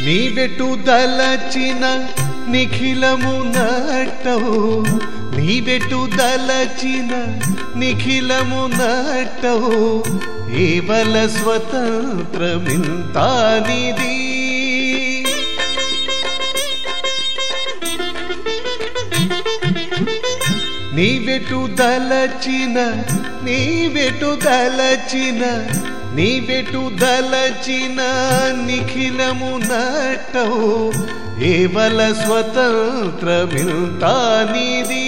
నీవెటు దలచిన నిఖిలము నట్టవు నీవెటు దలచిన నిఖిలము నట్టవు ఏవల స్వతంత్రమింతానిది నీవెటు దలచిన నీవెటు దలచిన నీవెటు దలచిన నిఖిలము నట్టవు ఏవల స్వతంత్రమింతానిది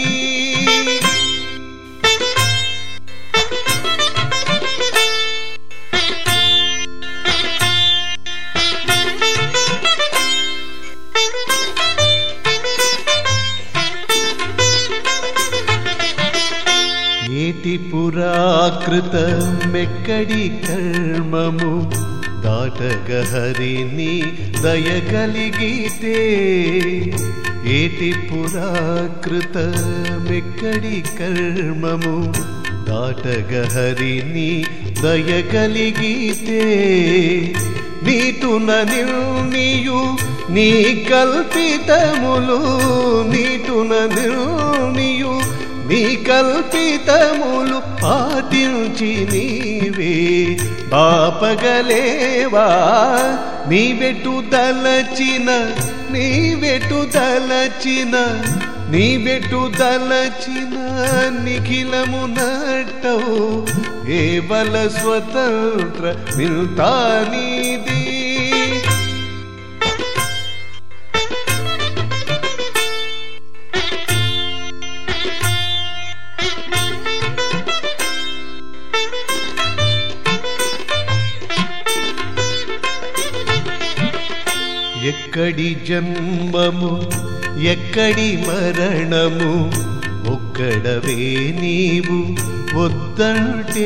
ఏటి పురాకృత మెక్కడి కర్మము దాటగ హరిని దయగలిగితే ఏటి పురాకృత మెక్కడి కర్మము దాటగ హరిని దయగలిగితే నీటున నిర్ణియు నీ కల్పితములు నీటున నిర్ణియు నీ కల్పితములు పాటించి నీవే బాపగలేవా నీవెటు దలచిన నీవెటు దలచిన నీవెటు దలచిన నిఖిలము నట్టవు ఏవల స్వతంత్ర మిల్తానిది ఎక్కడి జన్మము ఎక్కడి మరణము ఒక్కడవే నీవు వద్దంటే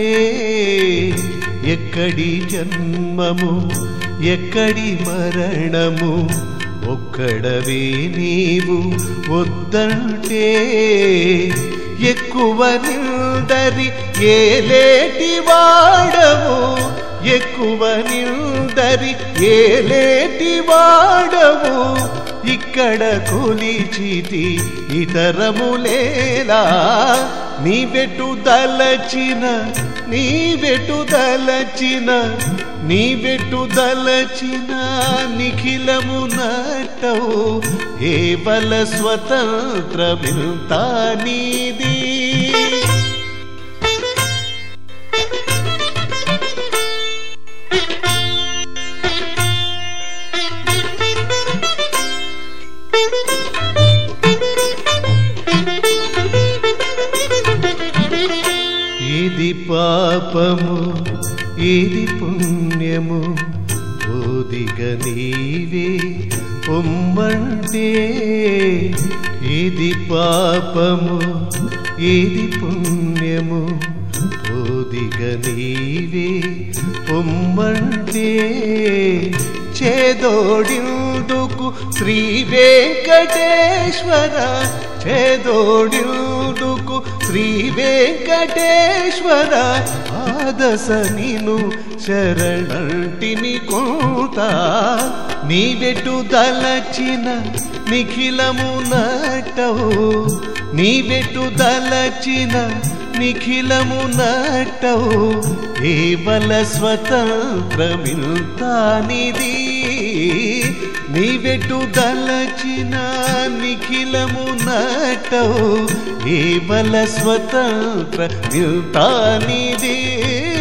ఎక్కడి జన్మము ఎక్కడి మరణము ఒక్కడవే నీవు వద్దంటే ఎక్కువ నిందరి ఏలేటి వాడవు ఎక్కువ నిందరి ఏలేటి వాడవు ఇక్కడ కొలిచితి ఇతరములేలా నీవెటు దలచిన నీవెటు దలచిన నీవెటు దలచిన నిఖిలము నట్టవు ఏవల స్వతంత్ర నీది ఏది పాపము ఏది పుణ్యము ఓదిగ నీవే పొమ్మంటే ఏది పాపము ఏది పుణ్యము ఓదిగ నీవే పొమ్మంటే చేదోడిందుకు శ్రీ వెంకటేశ్వర చేదోడిందుకు శ్రీ వెంకటేశ్వర ఆదస నిను శరణంటిని కొంత నీవెటు దలచిన నిఖిలము నట్టవు నీవెటు దలచిన నిఖిలము నట్టవు కేవల స్వతంత్రమిల్తానిది నీవెటు దలచిన నిఖిలము నట్టవు కేవల స్వతంత్ర మిల్తానిది